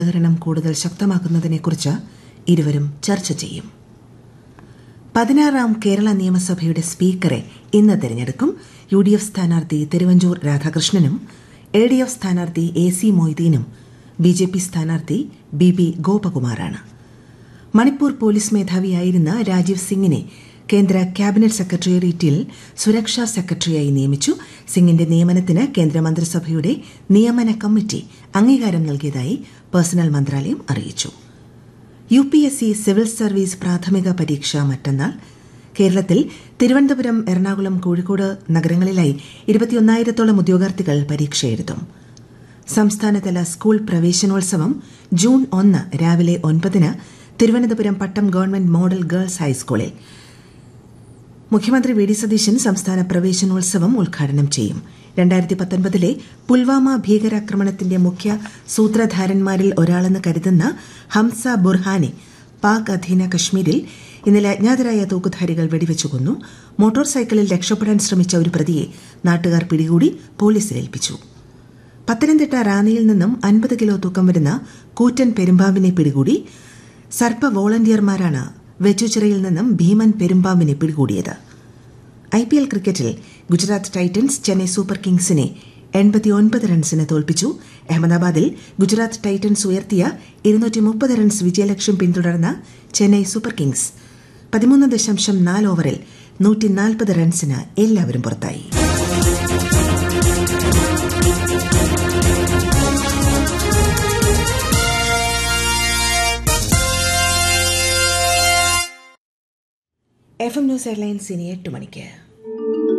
സഹകരണം കൂടുതൽ ശക്തമാക്കുന്നതിനെക്കുറിച്ച് ഇരുവരും ചർച്ച ചെയ്യും പതിനാറാം കേരള നിയമസഭയുടെ സ്പീക്കറെ ഇന്ന് തെരഞ്ഞെടുക്കും യു ഡി എഫ് സ്ഥാനാർത്ഥി തിരുവഞ്ചൂർ രാധാകൃഷ്ണനും എൽ ഡി എഫ് സ്ഥാനാർത്ഥി എ സി മൊയ്തീനും ബി ജെ പി സ്ഥാനാർത്ഥി ബി ബി ഗോപകുമാറാണ് മണിപ്പൂർ പോലീസ് മേധാവിയായിരുന്ന രാജീവ് സിംഗിനെ കേന്ദ്ര ക്യാബിനറ്റ് സെക്രട്ടേറിയറ്റിൽ സുരക്ഷാ സെക്രട്ടറിയായി നിയമിച്ചു സിംഗിന്റെ നിയമനത്തിന് കേന്ദ്രമന്ത്രിസഭയുടെ നിയമന കമ്മിറ്റി അംഗീകാരം നൽകിയതായി പേഴ്സണൽ മന്ത്രാലയം അറിയിച്ചു U P S C civil service പ്രാഥമിക പരീക്ഷ മറ്റന്നാൾ കേരളത്തിൽ തിരുവനന്തപുരം എറണാകുളം കോഴിക്കോട് നഗരങ്ങളിലായി ഇരുപത്തിയൊന്നായിരത്തോളം ഉദ്യോഗാർത്ഥികൾ പരീക്ഷ എഴുതും സംസ്ഥാനതല സ്കൂൾ പ്രവേശനോത്സവം ജൂൺ ഒന്ന് രാവിലെ ഒൻപതിന് Thiruvananthapuram Pattom government model girls ഹൈസ്കൂളിൽ മുഖ്യമന്ത്രി വി ഡി സതീശൻ സംസ്ഥാന പ്രവേശനോത്സവം ഉദ്ഘാടനം ചെയ്യും രണ്ടായിരത്തി പത്തൊൻപതിലെ പുൽവാമ ഭീകരാക്രമണത്തിന്റെ മുഖ്യ സൂത്രധാരന്മാരിൽ ഒരാളെന്ന് കരുതുന്ന ഹംസ ബുർഹാനെ പാക് അധീന കശ്മീരിൽ ഇന്നലെ അജ്ഞാതരായ തൂക്കുധാരികൾ വെടിവെച്ചു കൊന്നു മോട്ടോർ സൈക്കിളിൽ രക്ഷപ്പെടാൻ ശ്രമിച്ച ഒരു പ്രതിയെ നാട്ടുകാർ പിടികൂടി പോലീസിൽ ഏൽപ്പിച്ചു പത്തനംതിട്ട റാന്നിയിൽ നിന്നും അൻപത് കിലോ തൂക്കം വരുന്ന കൂറ്റൻ പെരുമ്പാമ്പിനെ പിടികൂടി സർപ്പ വോളണ്ടിയർമാരാണ് വെച്ചുച്ചിറയിൽ നിന്നും ഭീമൻ പെരുമ്പാമ്പിനെ പിടികൂടിയത് ഐ പി എൽ ക്രിക്കറ്റിൽ ഗുജറാത്ത് ടൈറ്റൻസ് ചെന്നൈ സൂപ്പർ കിങ്സിനെ എൺപത്തിയൊൻപത് റൺസിന് തോൽപ്പിച്ചു അഹമ്മദാബാദിൽ ഗുജറാത്ത് ടൈറ്റൻസ് ഉയർത്തിയ ഇരുന്നൂറ്റി മുപ്പത് റൺസ് വിജയലക്ഷ്യം പിന്തുടർന്ന ചെന്നൈ സൂപ്പർ കിങ്സ് പതിമൂന്ന് ദശാംശം നാല് ഓവറിൽ നൂറ്റി നാൽപ്പത് റൺസിന് എല്ലാവരും പുറത്തായി എഫ് എം ന്യൂസ് എയർലൈൻസ് ഇനി എട്ട് മണിക്ക്